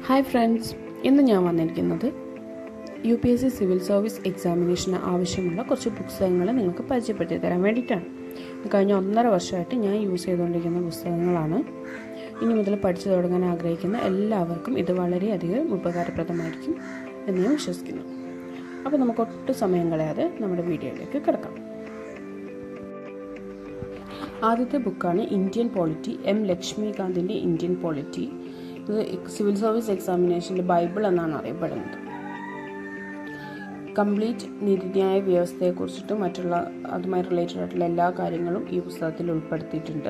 hi friends ഇന്ന് ഞാൻ വന്നിരിക്കുന്നത് U P S C civil service എക്സാമിനേഷന് ആവശ്യമുള്ള കുറച്ച് പുസ്തകങ്ങൾ നിങ്ങൾക്ക് പരിചയപ്പെടുത്തി തരാൻ വേണ്ടിയിട്ടാണ് കഴിഞ്ഞ ഒന്നര വർഷമായിട്ട് ഞാൻ യൂസ് ചെയ്തുകൊണ്ടിരിക്കുന്ന പുസ്തകങ്ങളാണ് ഇനി മുതൽ പഠിച്ചു തുടങ്ങാൻ ആഗ്രഹിക്കുന്ന എല്ലാവർക്കും ഇത് വളരെയധികം ഉപകാരപ്രദമായിരിക്കും എന്ന് ഞാൻ വിശ്വസിക്കുന്നു അപ്പോൾ നമുക്ക് ഒട്ടും സമയം കളയാതെ നമ്മുടെ വീഡിയോയിലേക്ക് കിടക്കാം ആദ്യത്തെ ബുക്കാണ് ഇന്ത്യൻ പോളിറ്റി എം ലക്ഷ്മികാന്തിൻ്റെ ഇന്ത്യൻ പോളിറ്റി ഇത് സിവിൽ സർവീസ് എക്സാമിനേഷൻ്റെ ബൈബിൾ എന്നാണ് അറിയപ്പെടുന്നത് കംപ്ലീറ്റ് നീതിന്യായ വ്യവസ്ഥയെക്കുറിച്ചിട്ടും മറ്റുള്ള അതുമായി റിലേറ്റഡ് ആയിട്ടുള്ള എല്ലാ കാര്യങ്ങളും ഈ പുസ്തകത്തിൽ ഉൾപ്പെടുത്തിയിട്ടുണ്ട്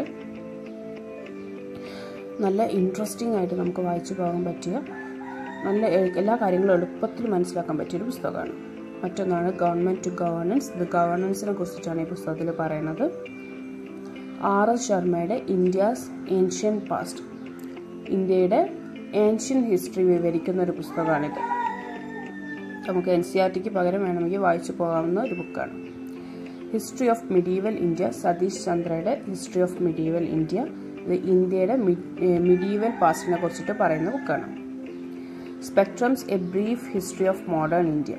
നല്ല ഇൻട്രസ്റ്റിംഗ് ആയിട്ട് നമുക്ക് വായിച്ചു പോകാൻ പറ്റിയ നല്ല എല്ലാ കാര്യങ്ങളും എളുപ്പത്തിൽ മനസ്സിലാക്കാൻ പറ്റിയൊരു പുസ്തകമാണ് മറ്റൊന്നാണ് ഗവൺമെൻറ് ടു ഗവേണൻസ് ഇത് ഗവേണൻസിനെ കുറിച്ചിട്ടാണ് ഈ പുസ്തകത്തിൽ പറയുന്നത് ആർ എസ് ശർമ്മയുടെ ഇന്ത്യാസ് ഏൻഷ്യൻ പാസ്റ്റ് ഇന്ത്യയുടെ ഏൻഷ്യൻ ഹിസ്റ്ററി വിവരിക്കുന്ന ഒരു പുസ്തകമാണിത് നമുക്ക് എൻ സി ആർ ടിക്ക് പകരം വേണമെങ്കിൽ വായിച്ചു പോകാവുന്ന ഒരു ബുക്കാണ് history of medieval India Satish ചന്ദ്രയുടെ ഹിസ്റ്ററി ഓഫ് മിഡീവൽ ഇന്ത്യ ഇത് ഇന്ത്യയുടെ മിഡീവൽ പാസ്റ്റിനെ കുറിച്ചിട്ട് പറയുന്ന ബുക്കാണ് Spectrum's a brief history of modern India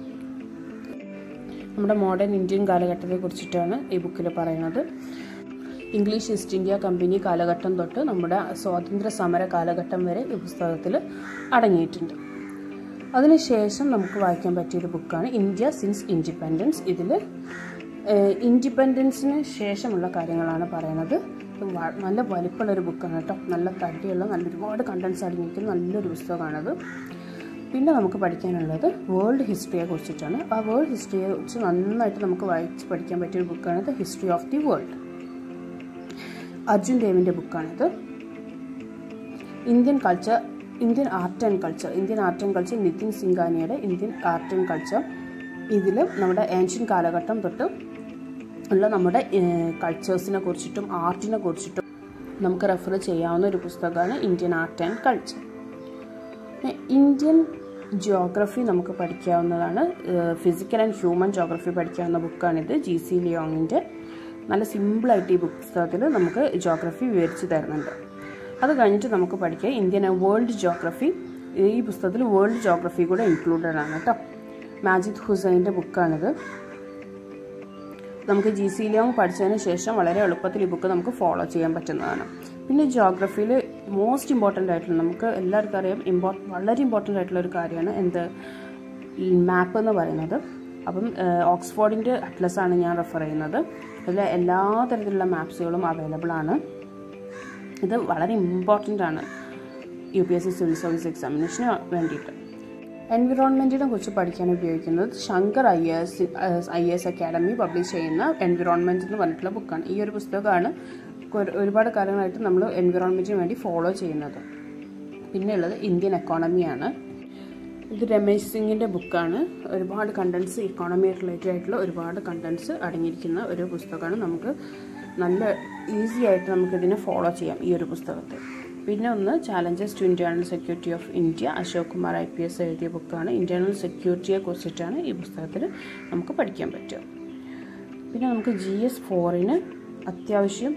നമ്മുടെ മോഡേൺ ഇന്ത്യൻ കാലഘട്ടത്തെ കുറിച്ചിട്ടാണ് ഈ ബുക്കിൽ പറയുന്നത് ഇംഗ്ലീഷ് ഈസ്റ്റ് ഇന്ത്യ കമ്പനി കാലഘട്ടം തൊട്ട് നമ്മുടെ സ്വാതന്ത്ര്യ സമര കാലഘട്ടം വരെ ഈ പുസ്തകത്തിൽ അടങ്ങിയിട്ടുണ്ട് അതിനുശേഷം നമുക്ക് വായിക്കാൻ പറ്റിയൊരു ബുക്കാണ് ഇന്ത്യ സിൻസ് ഇൻഡിപെൻഡൻസ് ഇതിൽ ഇൻഡിപെൻഡൻസിന് ശേഷമുള്ള കാര്യങ്ങളാണ് പറയുന്നത് നല്ല വലിപ്പമുള്ളൊരു ബുക്കാണ് കേട്ടോ നല്ല തടിയുള്ള നല്ല ഒരുപാട് കണ്ടൻസ് അടങ്ങിയിരിക്കുന്ന നല്ലൊരു പുസ്തകമാണത് പിന്നെ നമുക്ക് പഠിക്കാനുള്ളത് വേൾഡ് ഹിസ്റ്ററിയെ കുറിച്ചിട്ടാണ് ആ വേൾഡ് ഹിസ്റ്ററിയെ കുറിച്ച് നന്നായിട്ട് നമുക്ക് വായിച്ച് പഠിക്കാൻ പറ്റിയൊരു ബുക്കാണ് the history of the world Arjun ദേവിൻ്റെ ബുക്കാണിത് Indian culture Indian art and culture Indian art and culture Nitin സിംഗാനിയുടെ ഇന്ത്യൻ ആർട്ട് ആൻഡ് കൾച്ചർ ഇതിൽ നമ്മുടെ ഏൻഷ്യൻ കാലഘട്ടം തൊട്ട് ഉള്ള നമ്മുടെ കൾച്ചേഴ്സിനെ കുറിച്ചിട്ടും ആർട്ടിനെ കുറിച്ചിട്ടും നമുക്ക് റെഫർ ചെയ്യാവുന്ന ഒരു പുസ്തകമാണ് Indian art and culture Indian geography നമുക്ക് പഠിക്കാവുന്നതാണ് ഫിസിക്കൽ ആൻഡ് ഹ്യൂമൻ ജിയോഗ്രഫി പഠിക്കാവുന്ന ബുക്കാണിത് ജി സി ലിയോങ്ങിൻ്റെ നല്ല സിമ്പിളായിട്ട് ഈ പുസ്തകത്തിൽ നമുക്ക് ജിയോഗ്രഫി വിവരിച്ച് തരുന്നുണ്ട് അത് കഴിഞ്ഞിട്ട് നമുക്ക് പഠിക്കാം ഇന്ത്യൻ വേൾഡ് ജിയോഗ്രഫി ഈ പുസ്തകത്തിൽ വേൾഡ് ജിയോഗ്രഫി കൂടെ ഇൻക്ലൂഡഡ് ആണ് കേട്ടോ മാജിദ് ഹുസൈൻ്റെ ബുക്കാണിത് നമുക്ക് ജി സി ലിയോങ് പഠിച്ചതിന് ശേഷം വളരെ എളുപ്പത്തിൽ ഈ ബുക്ക് നമുക്ക് ഫോളോ ചെയ്യാൻ പറ്റുന്നതാണ് പിന്നെ ജിയോഗ്രഫിയിൽ മോസ്റ്റ് ഇമ്പോർട്ടൻ്റ് ആയിട്ടുള്ള നമുക്ക് എല്ലാവർക്കും അറിയാം ഇമ്പോർ വളരെ ഇമ്പോർട്ടൻ്റ് ആയിട്ടുള്ള ഒരു കാര്യമാണ് എന്ത് മാപ്പ് എന്ന് പറയുന്നത് അപ്പം ഓക്സ്ഫോർഡിൻ്റെ അറ്റ്ലസ് ആണ് ഞാൻ റെഫർ ചെയ്യുന്നത് അതിൽ എല്ലാ തരത്തിലുള്ള മാപ്സുകളും അവൈലബിൾ ആണ് ഇത് വളരെ ഇമ്പോർട്ടൻ്റ് ആണ് U P S C civil service എക്സാമിനേഷന് വേണ്ടിയിട്ട് എൻവിറോൺമെൻറ്റിനെ കുറിച്ച് പഠിക്കാൻ ഉപയോഗിക്കുന്നത് Shankar I S I S academy publish ചെയ്യുന്ന എൻവിറോൺമെൻറ്റ് എന്ന് പറഞ്ഞിട്ടുള്ള ബുക്കാണ് ഈ ഒരു പുസ്തകമാണ് ഒരുപാട് കാലങ്ങളായിട്ട് നമ്മൾ എൻവിറോൺമെൻറ്റിന് വേണ്ടി ഫോളോ ചെയ്യുന്നത് പിന്നെ ഉള്ളത് ഇന്ത്യൻ എക്കോണമിയാണ് ഇത് രമേശ് സിംഗിൻ്റെ ബുക്കാണ് ഒരുപാട് കണ്ടൻസ് ഇക്കോണമി റിലേറ്റഡ് ആയിട്ടുള്ള ഒരുപാട് കണ്ടൻസ് അടങ്ങിയിരിക്കുന്ന ഒരു പുസ്തകമാണ് നമുക്ക് നല്ല ഈസി ആയിട്ട് നമുക്കിതിനെ ഫോളോ ചെയ്യാം ഈ ഒരു പുസ്തകത്തെ പിന്നെ ഒന്ന് challenges to internal security of India Ashok Kumar I P S എഴുതിയ ബുക്കാണ് ഇന്റേണൽ സെക്യൂരിറ്റിയെ കുറിച്ചിട്ടാണ് ഈ പുസ്തകത്തിൽ നമുക്ക് പഠിക്കാൻ പറ്റുക പിന്നെ നമുക്ക് ജി എസ് ഫോറിന് അത്യാവശ്യം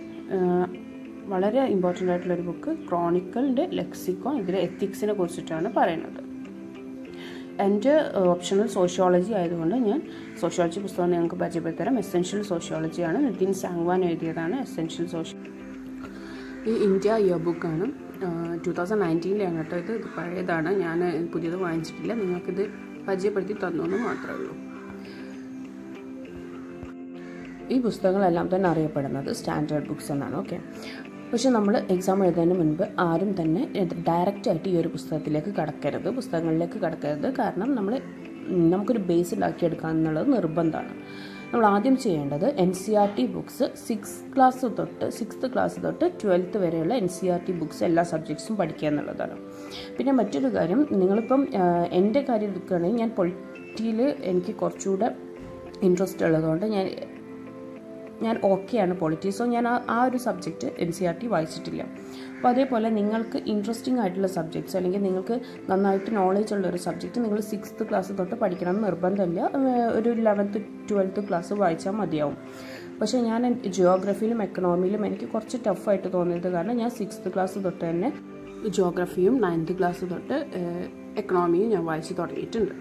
വളരെ ഇമ്പോർട്ടൻ്റ് ആയിട്ടുള്ള ഒരു ബുക്ക് ക്രോണിക്കലിൻ്റെ ലെക്സിക്കോൺ ഇതിൽ എത്തിക്സിനെ കുറിച്ചിട്ടാണ് പറയുന്നത് എൻ്റെ ഓപ്ഷണൽ സോഷ്യോളജി ആയതുകൊണ്ട് ഞാൻ സോഷ്യോളജി പുസ്തകം നിങ്ങൾക്ക് പരിചയപ്പെടുത്തരാം എസെൻഷ്യൽ സോഷ്യോളജിയാണ് നിതിൻ സാങ്വാൻ എഴുതിയതാണ് എസെൻഷ്യൽ സോഷ്യ ഈ ഇന്ത്യ ഇയർ ബുക്കാണ് ടു തൗസൻഡ് നയൻറ്റീനിലാണ് കേട്ടോ ഇത് ഇത് പഴയതാണ് ഞാൻ പുതിയത് വാങ്ങിച്ചിട്ടില്ല നിങ്ങൾക്കിത് പരിചയപ്പെടുത്തി തന്നു എന്ന് മാത്രമേ ഉള്ളൂ ഈ പുസ്തകങ്ങളെല്ലാം തന്നെ അറിയപ്പെടുന്നത് സ്റ്റാൻഡേർഡ് ബുക്സ് എന്നാണ് ഓക്കെ പക്ഷെ നമ്മൾ എക്സാം എഴുതുന്നതിന് മുൻപ് ആരും തന്നെ ഡയറക്റ്റ് ആയിട്ട് ഈ ഒരു പുസ്തകത്തിലേക്ക് കടക്കരുത് പുസ്തകങ്ങളിലേക്ക് കടക്കരുത് കാരണം നമ്മൾ നമുക്കൊരു ബേസ് ഉണ്ടാക്കിയെടുക്കുക എന്നുള്ളത് നിർബന്ധമാണ് നമ്മൾ ആദ്യം ചെയ്യേണ്ടത് N C R T books six class തൊട്ട് സിക്സ്ത് ക്ലാസ് തൊട്ട് ട്വൽത്ത് വരെയുള്ള N C R T books എല്ലാ സബ്ജക്ട്സും പഠിക്കുക എന്നുള്ളതാണ് പിന്നെ മറ്റൊരു കാര്യം നിങ്ങളിപ്പം എൻ്റെ കാര്യം എടുക്കുകയാണെങ്കിൽ ഞാൻ പൊളിറ്റിയിൽ എനിക്ക് കുറച്ചുകൂടെ ഇൻട്രസ്റ്റ് ഉള്ളതുകൊണ്ട് ഞാൻ ഞാൻ ഓക്കെയാണ് പൊളിറ്റി സോ ഞാൻ ആ ആ ഒരു subject N C R R വായിച്ചിട്ടില്ല അപ്പോൾ അതേപോലെ നിങ്ങൾക്ക് ഇൻട്രസ്റ്റിംഗ് ആയിട്ടുള്ള സബ്ജക്ട്സ് അല്ലെങ്കിൽ നിങ്ങൾക്ക് നന്നായിട്ട് നോളേജ് ഉള്ള ഒരു സബ്ജക്റ്റ് നിങ്ങൾ സിക്സ്ത്ത് ക്ലാസ് തൊട്ട് പഠിക്കണം എന്ന് നിർബന്ധമില്ല ഒരു ലെവൻത്ത് ട്വൽത്ത് ക്ലാസ് വായിച്ചാൽ മതിയാവും പക്ഷേ ഞാൻ ജിയോഗ്രഫിയിലും എക്കണോമിയിലും എനിക്ക് കുറച്ച് ടഫായിട്ട് തോന്നിയത് കാരണം ഞാൻ സിക്സ്ത്ത് ക്ലാസ് തൊട്ട് തന്നെ ജോഗ്രഫിയും നയൻത്ത് ക്ലാസ് തൊട്ട് എക്കണോമിയും ഞാൻ വായിച്ച് തുടങ്ങിയിട്ടുണ്ട്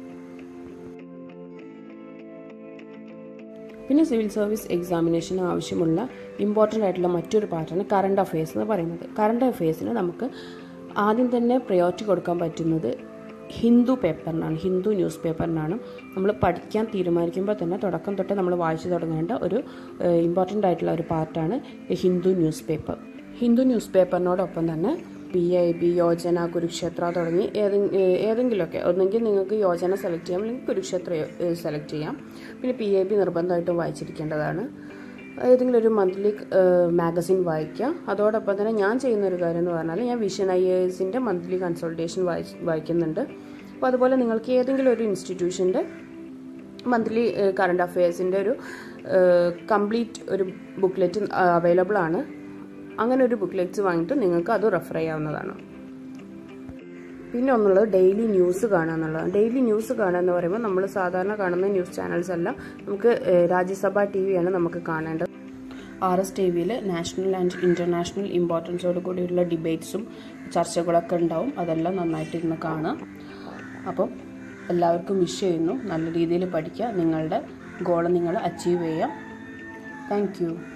പിന്നെ സിവിൽ സർവീസ് എക്സാമിനേഷന് ആവശ്യമുള്ള ഇമ്പോർട്ടൻ്റ് ആയിട്ടുള്ള മറ്റൊരു പാർട്ടാണ് കറണ്ട് അഫയേഴ്സ് എന്ന് പറയുന്നത് കറണ്ട് അഫയേഴ്സിന് നമുക്ക് ആദ്യം തന്നെ പ്രയോറിറ്റി കൊടുക്കാൻ പറ്റുന്നത് ഹിന്ദു പേപ്പറിനാണ് ഹിന്ദു ന്യൂസ് പേപ്പറിനാണ് നമ്മൾ പഠിക്കാൻ തീരുമാനിക്കുമ്പോൾ തന്നെ തുടക്കം തൊട്ട് നമ്മൾ വായിച്ചു തുടങ്ങേണ്ട ഒരു ഇമ്പോർട്ടൻ്റ് ആയിട്ടുള്ള ഒരു പാർട്ടാണ് Hindu news paper Hindu news പേപ്പറിനോടൊപ്പം തന്നെ P I B Yojana Kurukshetra തുടങ്ങി ഏതെങ്കിലും ഏതെങ്കിലുമൊക്കെ ഒന്നെങ്കിൽ നിങ്ങൾക്ക് യോജന സെലക്ട് ചെയ്യാം അല്ലെങ്കിൽ കുരുക്ഷേത്ര സെലക്ട് ചെയ്യാം പിന്നെ പി ഐ ബി നിർബന്ധമായിട്ടും വായിച്ചിരിക്കേണ്ടതാണ് ഏതെങ്കിലും ഒരു മന്ത്ലി മാഗസിൻ വായിക്കുക അതോടൊപ്പം തന്നെ ഞാൻ ചെയ്യുന്ന ഒരു കാര്യം എന്ന് പറഞ്ഞാൽ ഞാൻ വിഷൻ ഐ എസിൻ്റെ മന്ത്ലി കൺസൾട്ടേഷൻ വായി വായിക്കുന്നുണ്ട് അപ്പോൾ അതുപോലെ നിങ്ങൾക്ക് ഏതെങ്കിലും ഒരു ഇൻസ്റ്റിറ്റ്യൂഷൻ്റെ മന്ത്ലി കറണ്ട് അഫയേഴ്സിൻ്റെ ഒരു കംപ്ലീറ്റ് ഒരു ബുക്ക്ലെറ്റ് അവൈലബിൾ ആണ് അങ്ങനെ ഒരു ബുക്ക്ലെറ്റ്സ് വാങ്ങിയിട്ട് നിങ്ങൾക്ക് അത് റെഫർ ചെയ്യാവുന്നതാണ് പിന്നെ ഒന്നുള്ളത് ഡെയിലി ന്യൂസ് കാണുക എന്നുള്ളതാണ് ഡെയിലി ന്യൂസ് കാണുക എന്ന് പറയുമ്പോൾ നമ്മൾ സാധാരണ കാണുന്ന ന്യൂസ് ചാനൽസ് അല്ല നമുക്ക് രാജ്യസഭ ടി വിയാണ് നമുക്ക് കാണേണ്ടത് ആർ എസ് ടി വിയിൽ നാഷണൽ ആൻഡ് ഇൻ്റർനാഷണൽ ഇമ്പോർട്ടൻസോട് കൂടിയുള്ള ഡിബേറ്റ്സും ചർച്ചകളൊക്കെ ഉണ്ടാവും അതെല്ലാം നന്നായിട്ട് ഇരുന്ന് കാണാം അപ്പം എല്ലാവർക്കും വിഷ് ചെയ്യുന്നു നല്ല രീതിയിൽ പഠിക്കുക നിങ്ങളുടെ ഗോൾ നിങ്ങൾ അച്ചീവ് ചെയ്യാം താങ്ക്